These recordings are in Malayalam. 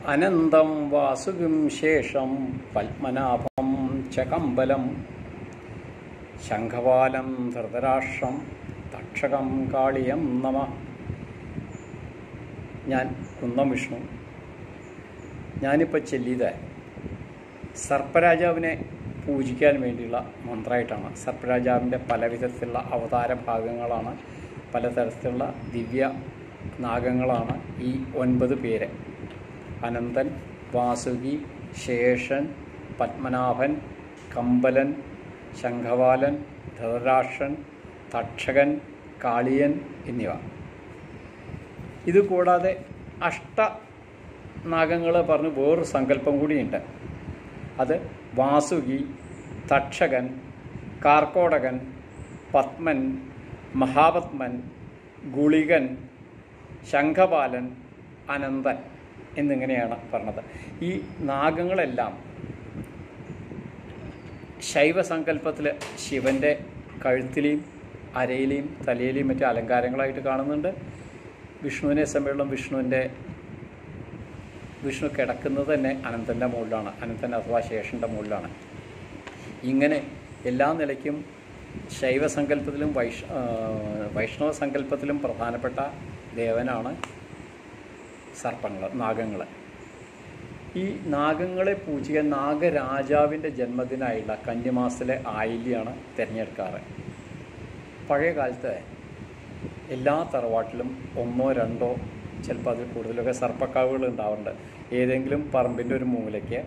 അനന്തം വാസുകിം ശേഷം പത്മനാഭം ച കമ്പലം ശംഖപാലം ധൃതരാഷ്ട്രം തക്ഷകം കാളിയം നമ ഞാൻ കുന്നം വിഷ്ണു ഞാനിപ്പോൾ ചെല്ലിയത് സർപ്പരാജാവിനെ പൂജിക്കാൻ വേണ്ടിയുള്ള മന്ത്രമായിട്ടാണ് സർപ്പരാജാവിൻ്റെ പല വിധത്തിലുള്ള അവതാര ഭാഗങ്ങളാണ് പലതരത്തിലുള്ള ദിവ്യ നാഗങ്ങളാണ് ഈ ഒൻപത് പേര് അനന്തൻ വാസുകി ശേഷൻ പത്മനാഭൻ കമ്പലൻ ശംഖവാലൻ ധൃതരാഷ്ട്രൻ തക്ഷകൻ കാളിയൻ എന്നിവ ഇത് കൂടാതെ അഷ്ട നാഗങ്ങൾ പറഞ്ഞ് വേറൊരു സങ്കല്പം കൂടിയുണ്ട് അത് വാസുകി തക്ഷകൻ കാർക്കോടകൻ പത്മൻ മഹാപത്മൻ ഗുളികൻ ശംഖപാലൻ അനന്തൻ എന്നിങ്ങനെയാണ് പറഞ്ഞത് ഈ നാഗങ്ങളെല്ലാം ശൈവസങ്കല്പത്തിൽ ശിവൻ്റെ കഴുത്തിലെയും അരയിലെയും തലയിലെയും മറ്റു അലങ്കാരങ്ങളായിട്ട് കാണുന്നുണ്ട് വിഷ്ണുവിനെ സംബന്ധിച്ചുള്ള വിഷ്ണുവിൻ്റെ വിഷ്ണു കിടക്കുന്നത് തന്നെ അനന്തൻ്റെ മുകളിലാണ് അനന്തൻ അഥവാ ശേഷൻ്റെ മുകളിലാണ് ഇങ്ങനെ എല്ലാ നിലയ്ക്കും ശൈവസങ്കല്പത്തിലും വൈഷ വൈഷ്ണവ സങ്കല്പത്തിലും പ്രധാനപ്പെട്ട ദേവനാണ് സർപ്പങ്ങൾ നാഗങ്ങൾ ഈ നാഗങ്ങളെ പൂജിക്കാൻ നാഗരാജാവിൻ്റെ ജന്മദിനായുള്ള കന്യമാസത്തിലെ ആയില്യാണ് തിരഞ്ഞെടുക്കാറ് പഴയ കാലത്ത് എല്ലാ തറവാട്ടിലും ഒന്നോ രണ്ടോ ചിലപ്പോൾ അതിൽ കൂടുതലൊക്കെ സർപ്പക്കാവുകൾ ഉണ്ടാവാറുണ്ട് ഏതെങ്കിലും പറമ്പിൻ്റെ ഒരു മൂലയ്ക്ക്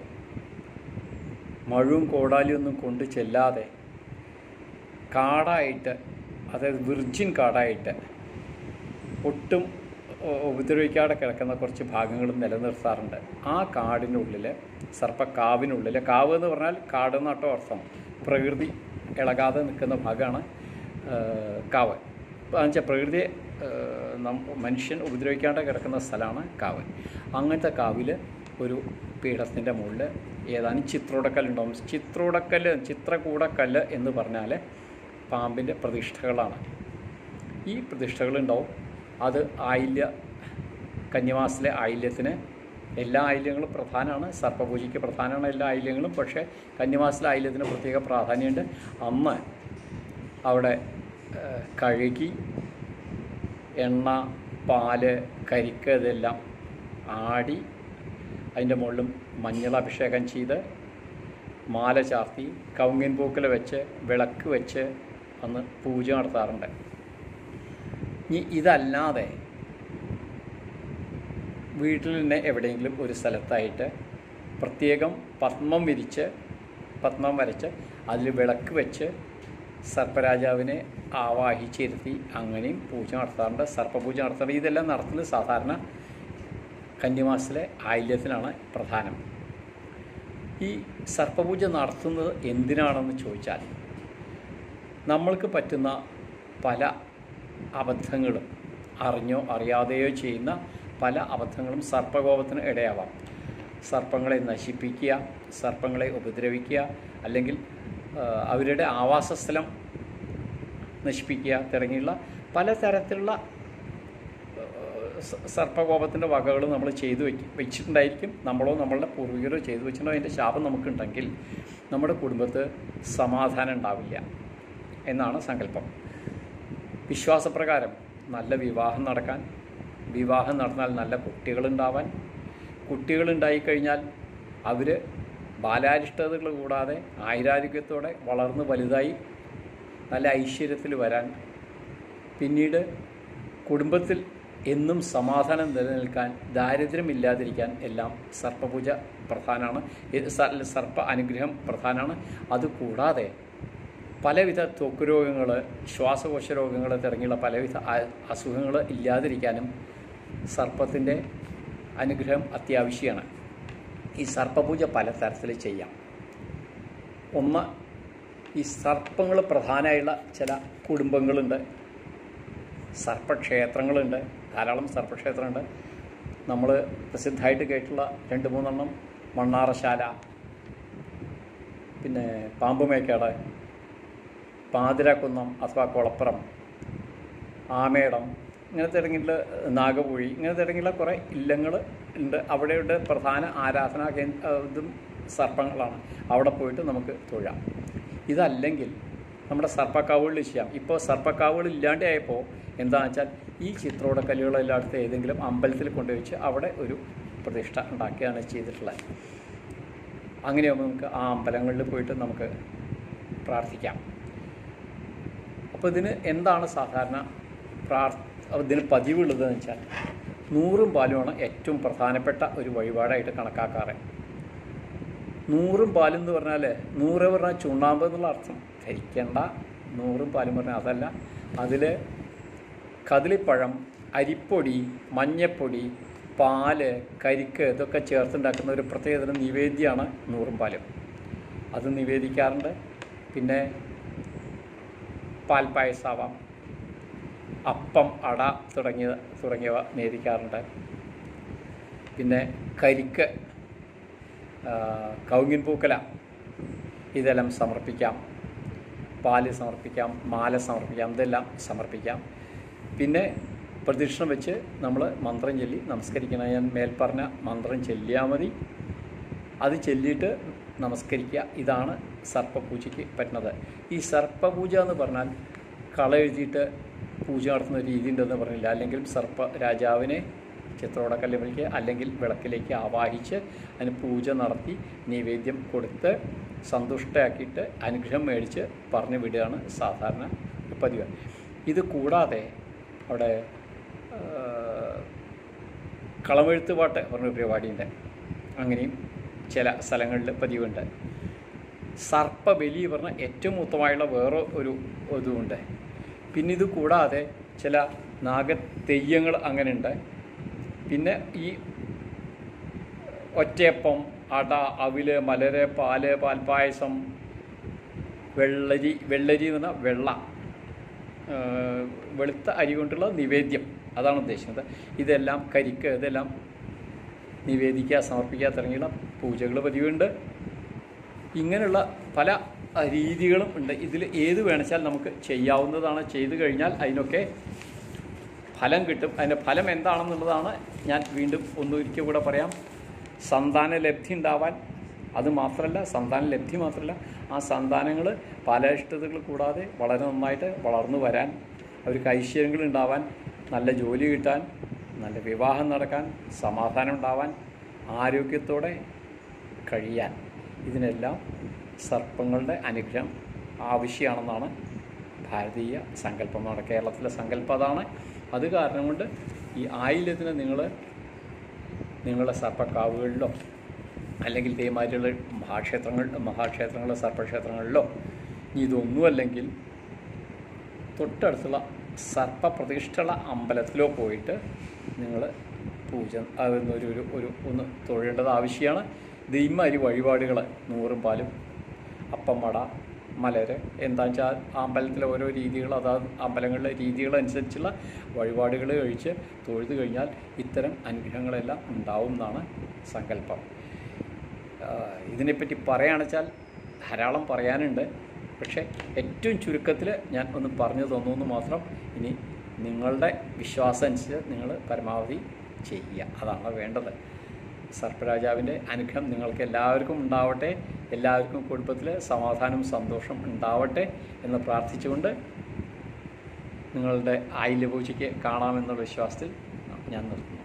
മഴവും കോടാലിയൊന്നും കൊണ്ട് ചെല്ലാതെ കാടായിട്ട് അതായത് വിർജിൻ കാടായിട്ട് ഒട്ടും ഉപദ്രവിക്കാതെ കിടക്കുന്ന കുറച്ച് ഭാഗങ്ങളും നിലനിർത്താറുണ്ട് ആ കാടിനുള്ളിൽ സർപ്പക്കാവിനുള്ളിൽ കാവ് എന്ന് പറഞ്ഞാൽ കാട് നട്ടോ അർത്ഥം പ്രകൃതി ഇളകാതെ നിൽക്കുന്ന ഭാഗമാണ് കാവ് എന്നുവെച്ചാൽ പ്രകൃതിയെ മനുഷ്യൻ ഉപദ്രവിക്കാതെ കിടക്കുന്ന സ്ഥലമാണ് കാവ് അങ്ങനത്തെ കാവിൽ ഒരു പീഠത്തിൻ്റെ മുകളിൽ ഏതാനും ചിത്രോടക്കല്ലുണ്ടാവും ചിത്രോടക്കല്ല് ചിത്രകൂടക്കല്ല് എന്ന് പറഞ്ഞാൽ പാമ്പിൻ്റെ പ്രതിഷ്ഠകളാണ് ഈ പ്രതിഷ്ഠകളുണ്ടാവും അത് ആയില്യ കന്യമാസത്തിലെ ആയില്യത്തിന് എല്ലാ ആയില്യങ്ങളും പ്രധാനമാണ് സർപ്പപൂജയ്ക്ക് പ്രധാനമാണ് എല്ലാ ആയില്യങ്ങളും പക്ഷേ കന്യമാസത്തിലെ ആയില്യത്തിന് പ്രത്യേക പ്രാധാന്യമുണ്ട് അന്ന് അവിടെ കഴുകി എണ്ണ പാല് കരിക്ക് ഇതെല്ലാം ആടി അതിൻ്റെ മുകളിലും മഞ്ഞൾ അഭിഷേകം ചെയ്ത് മാല ചാർത്തി കൗങ്ങിൻ പൂക്കൽ വെച്ച് വിളക്ക് വെച്ച് അന്ന് പൂജ നടത്താറുണ്ട് ഇനി ഇതല്ലാതെ വീട്ടിൽ തന്നെ എവിടെയെങ്കിലും ഒരു സ്ഥലത്തായിട്ട് പ്രത്യേകം പത്മം വിരിച്ച് പത്മം വരച്ച് അതിൽ വിളക്ക് വെച്ച് സർപ്പരാജാവിനെ ആവാഹിച്ചിരുത്തി അങ്ങനെയും പൂജ നടത്താറുണ്ട് സർപ്പപൂജ നടത്താറുണ്ട് ഇതെല്ലാം നടത്തുന്നത് സാധാരണ കന്യമാസത്തിലെ ആയില്യത്തിനാണ് പ്രധാനം ഈ സർപ്പപൂജ നടത്തുന്നത് എന്തിനാണെന്ന് ചോദിച്ചാൽ നമ്മൾക്ക് പറ്റുന്ന പല അബദ്ധങ്ങളും അറിഞ്ഞോ അറിയാതെയോ ചെയ്യുന്ന പല അബദ്ധങ്ങളും സർപ്പകോപത്തിന് ഇടയാവാം സർപ്പങ്ങളെ നശിപ്പിക്കുക സർപ്പങ്ങളെ ഉപദ്രവിക്കുക അല്ലെങ്കിൽ അവരുടെ ആവാസസ്ഥലം നശിപ്പിക്കുക തുടങ്ങിയുള്ള പലതരത്തിലുള്ള സർപ്പകോപത്തിൻ്റെ വകകൾ നമ്മൾ ചെയ്തു വയ്ക്കും വെച്ചിട്ടുണ്ടായിരിക്കും നമ്മളോ നമ്മളുടെ പൂർവികരോ ചെയ്തു വെച്ചിട്ടുണ്ടോ അതിൻ്റെ ശാപം നമുക്കുണ്ടെങ്കിൽ നമ്മുടെ കുടുംബത്ത് സമാധാനം ഉണ്ടാവില്ല എന്നാണ് സങ്കല്പം വിശ്വാസപ്രകാരം നല്ല വിവാഹം നടക്കാൻ വിവാഹം നടന്നാൽ നല്ല കുട്ടികളുണ്ടാവാൻ കുട്ടികളുണ്ടായിക്കഴിഞ്ഞാൽ അവർ ബാലാരിഷ്ടതകൾ കൂടാതെ ആയുരാരോഗ്യത്തോടെ വളർന്ന് വലുതായി നല്ല ഐശ്വര്യത്തിൽ വരാൻ പിന്നീട് കുടുംബത്തിൽ എന്നും സമാധാനം നിലനിൽക്കാൻ ദാരിദ്ര്യമില്ലാതിരിക്കാൻ എല്ലാം സർപ്പപൂജ പ്രധാനമാണ് സർപ്പ അനുഗ്രഹം പ്രധാനമാണ് അതുകൂടാതെ പലവിധ ത്വക്ക് രോഗങ്ങൾ ശ്വാസകോശ രോഗങ്ങൾ തുടങ്ങിയുള്ള പലവിധ അസുഖങ്ങൾ ഇല്ലാതിരിക്കാനും സർപ്പത്തിൻ്റെ അനുഗ്രഹം അത്യാവശ്യമാണ് ഈ സർപ്പപൂജ പലതരത്തിൽ ചെയ്യാം ഒന്ന് ഈ സർപ്പങ്ങൾ പ്രധാനമായുള്ള ചില കുടുംബങ്ങളുണ്ട് സർപ്പക്ഷേത്രങ്ങളുണ്ട് ധാരാളം സർപ്പക്ഷേത്രമുണ്ട് നമ്മൾ പ്രസിദ്ധമായിട്ട് കേട്ടുള്ള രണ്ട് മൂന്നെണ്ണം മണ്ണാറശാല പിന്നെ പാമ്പുമേക്കാട് പാതിരക്കുന്നം അഥവാ കുളപ്പുറം ആമേടം ഇങ്ങനെ തുടങ്ങിയിട്ടുള്ള നാഗപുഴി ഇങ്ങനെ തുടങ്ങിയുള്ള കുറേ ഇല്ലങ്ങൾ ഉണ്ട് അവിടെയുടെ പ്രധാന ആരാധനാ കേന്ദ്ര ഇതും സർപ്പങ്ങളാണ് അവിടെ പോയിട്ട് നമുക്ക് തൊഴാം ഇതല്ലെങ്കിൽ നമ്മുടെ സർപ്പക്കാവുകളിൽ ചെയ്യാം ഇപ്പോൾ സർപ്പക്കാവുകൾ ഇല്ലാണ്ടായപ്പോൾ എന്താണെന്ന് വെച്ചാൽ ഈ ചിത്രോടക്കല്ലുകളെല്ലായിടത്തും ഏതെങ്കിലും അമ്പലത്തിൽ കൊണ്ടുവച്ച് അവിടെ ഒരു പ്രതിഷ്ഠ ഉണ്ടാക്കുകയാണ് ചെയ്തിട്ടുള്ളത് അങ്ങനെയാകുമ്പോൾ നമുക്ക് ആ അമ്പലങ്ങളിൽ പോയിട്ട് നമുക്ക് പ്രാർത്ഥിക്കാം അപ്പോൾ ഇതിന് എന്താണ് സാധാരണ പ്രാർ ഇതിന് പതിവുള്ളതെന്ന് വെച്ചാൽ നൂറും പാലുമാണ് ഏറ്റവും പ്രധാനപ്പെട്ട ഒരു വഴിപാടായിട്ട് കണക്കാക്കാറ് നൂറും പാലും എന്ന് പറഞ്ഞാൽ നൂറ് പറഞ്ഞാൽ ചുണ്ണാമ്പ് എന്നുള്ള അർത്ഥം ധരിക്കേണ്ട നൂറും പാലും പറഞ്ഞാൽ അതല്ല അതിൽ കദളിപ്പഴം അരിപ്പൊടി മഞ്ഞപ്പൊടി പാല് കരിക്ക് ഇതൊക്കെ ചേർത്തുണ്ടാക്കുന്ന ഒരു പ്രത്യേകതരം നിവേദ്യമാണ് നൂറും പാലും അത് നിവേദിക്കാറുണ്ട് പിന്നെ പാൽപ്പായസാവാം അപ്പം അട തുടങ്ങിയ തുടങ്ങിയവ നേദിക്കാറുണ്ട് പിന്നെ കരിക്ക് കൗങ്ങിൻ പൂക്കല ഇതെല്ലാം സമർപ്പിക്കാം പാല് സമർപ്പിക്കാം മാല സമർപ്പിക്കാം ഇതെല്ലാം സമർപ്പിക്കാം പിന്നെ പ്രദക്ഷിണം വെച്ച് നമ്മൾ മന്ത്രം ചൊല്ലി നമസ്കരിക്കണം ഞാൻ മേൽപ്പറഞ്ഞ മന്ത്രം ചൊല്ലിയാൽ മതി അത് ചൊല്ലിയിട്ട് നമസ്കരിക്കുക ഇതാണ് സർപ്പപൂജയ്ക്ക് പറ്റുന്നത് ഈ സർപ്പപൂജ എന്ന് പറഞ്ഞാൽ കള എഴുതിയിട്ട് പൂജ നടത്തുന്ന രീതി ഉണ്ടെന്ന് പറഞ്ഞില്ല അല്ലെങ്കിൽ സർപ്പ രാജാവിനെ ചിത്രോടക്കല്ല് വിളിക്കുക അല്ലെങ്കിൽ വിളക്കിലേക്ക് ആവാഹിച്ച് അതിന് പൂജ നടത്തി നൈവേദ്യം കൊടുത്ത് സന്തുഷ്ടയാക്കിയിട്ട് അനുഗ്രഹം മേടിച്ച് പറഞ്ഞു വിടുകയാണ് സാധാരണ പതിവ് ഇത് കൂടാതെ അവിടെ കളമെഴുത്ത് പാട്ട് പറഞ്ഞ പരിപാടിയുണ്ട് അങ്ങനെയും ചില സ്ഥലങ്ങളിൽ പതിവുണ്ട് സർപ്പബലി പറഞ്ഞ ഏറ്റവും ഉത്തമമായുള്ള വേറെ ഒരു ഇതുമുണ്ട് പിന്നെ ഇത് കൂടാതെ ചില നാഗതെയ്യങ്ങൾ അങ്ങനെയുണ്ട് പിന്നെ ഈ ഒറ്റയപ്പം അട അവില് മലര് പാല് പാൽപ്പായസം വെള്ളരി വെള്ളരി എന്ന് പറഞ്ഞാൽ വെള്ള വെളുത്ത അരി കൊണ്ടുള്ള നിവേദ്യം അതാണ് ഉദ്ദേശിക്കുന്നത് ഇതെല്ലാം കരിക്ക് ഇതെല്ലാം നിവേദിക്കുക സമർപ്പിക്കുക തുടങ്ങിയുള്ള പൂജകൾ പതിവുണ്ട് ഇങ്ങനെയുള്ള പല രീതികളും ഉണ്ട് ഇതിൽ ഏത് വേണിച്ചാൽ നമുക്ക് ചെയ്യാവുന്നതാണ് ചെയ്തു കഴിഞ്ഞാൽ അതിനൊക്കെ ഫലം കിട്ടും അതിൻ്റെ ഫലം എന്താണെന്നുള്ളതാണ് ഞാൻ വീണ്ടും ഒന്നൊരിക്കൽ കൂടെ പറയാം സന്താന ലബ്ധി ഉണ്ടാവാൻ അത് മാത്രമല്ല സന്താന ലബ്ധി മാത്രമല്ല ആ സന്താനങ്ങൾ പല ഇഷ്ടതകൾ കൂടാതെ വളരെ നന്നായിട്ട് വളർന്നു വരാൻ അവർക്ക് ഐശ്വര്യങ്ങൾ ഉണ്ടാവാൻ നല്ല ജോലി കിട്ടാൻ നല്ല വിവാഹം നടക്കാൻ സമാധാനം ഉണ്ടാവാൻ ആരോഗ്യത്തോടെ കഴിയാൻ ഇതിനെല്ലാം സർപ്പങ്ങളുടെ അനുഗ്രഹം ആവശ്യമാണെന്നാണ് ഭാരതീയ സങ്കല്പം എന്നാണ് കേരളത്തിലെ സങ്കല്പം അതാണ് അത് കാരണം കൊണ്ട് ഈ ആയില്യത്തിന് നിങ്ങൾ നിങ്ങളുടെ സർപ്പക്കാവുകളിലോ അല്ലെങ്കിൽ ഇതേമാതിരിയുള്ള മഹാക്ഷേത്രങ്ങൾ മഹാക്ഷേത്രങ്ങളിലോ സർപ്പക്ഷേത്രങ്ങളിലോ ഇനി ഇതൊന്നുമല്ലെങ്കിൽ തൊട്ടടുത്തുള്ള സർപ്പപ്രതിഷ്ഠുള്ള അമ്പലത്തിലോ പോയിട്ട് നിങ്ങൾ പൂജ അതൊന്നൊരു ഒരു ഒരു ഒന്ന് തൊഴേണ്ടത് ആവശ്യമാണ് ഇത് ഇമ്മാതിരി വഴിപാടുകൾ നൂറും പാലും അപ്പം വട മലര് എന്താ വെച്ചാൽ ആ അമ്പലത്തിലെ ഓരോ രീതികൾ അതാത് അമ്പലങ്ങളിലെ രീതികളനുസരിച്ചുള്ള വഴിപാടുകൾ കഴിച്ച് തൊഴുതു കഴിഞ്ഞാൽ ഇത്തരം അനുഗ്രഹങ്ങളെല്ലാം ഉണ്ടാവും എന്നാണ് സങ്കല്പം ഇതിനെപ്പറ്റി പറയുകയാണെച്ചാൽ ധാരാളം പറയാനുണ്ട് പക്ഷേ ഏറ്റവും ചുരുക്കത്തിൽ ഞാൻ ഒന്ന് പറഞ്ഞു തന്നു മാത്രം ഇനി നിങ്ങളുടെ വിശ്വാസം അനുസരിച്ച് നിങ്ങൾ പരമാവധി ചെയ്യുക അതാണ് വേണ്ടത് സർപ്പരാജാവിൻ്റെ അനുഗ്രഹം നിങ്ങൾക്ക് എല്ലാവർക്കും ഉണ്ടാവട്ടെ എല്ലാവർക്കും കുടുംബത്തിൽ സമാധാനം സന്തോഷം ഉണ്ടാവട്ടെ എന്ന് പ്രാർത്ഥിച്ചുകൊണ്ട് നിങ്ങളുടെ ആയില്യപൂജയ്ക്ക് കാണാമെന്നുള്ള വിശ്വാസത്തിൽ ഞാൻ നിർത്തുന്നു